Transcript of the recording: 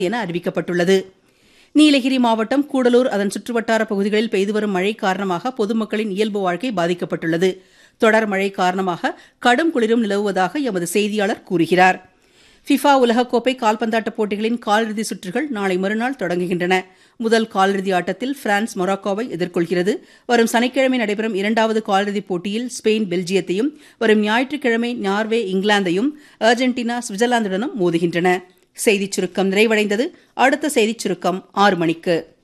என அறிவிக்கப்பட்டுள்ளது நீலகிரி மாவட்டம் கூடலூர் அதன் சுற்றுவட்டார பகுதிகளில் பெய்து வரும் மழை காரணமாக பொதுமக்களின் இயல்பு வாழ்க்கை பாதிக்கப்பட்டுள்ளது தொடர் மழை காரணமாக கடும் குளிரும் நிலவுவதாக எமது செய்தியாளர் கூறுகிறார் ஃபிஃபா உலகக்கோப்பை கால்பந்தாட்ட போட்டிகளின் காலிறுதி சுற்றுகள் நாளை மறுநாள் தொடங்குகின்றன முதல் காலிறுதி ஆட்டத்தில் பிரான்ஸ் மொராக்கோவை எதிர்கொள்கிறது வரும் சனிக்கிழமை நடைபெறும் இரண்டாவது காலிறுதிப் போட்டியில் ஸ்பெயின் பெல்ஜியத்தையும் வரும் ஞாயிற்றுக்கிழமை நார்வே இங்கிலாந்தையும் அர்ஜென்டினா சுவிட்சர்லாந்துடனும் மோதுகின்றன செய்திச் சுருக்கம் நிறைவடைந்தது அடுத்த செய்திச் சுருக்கம் ஆறு மணிக்கு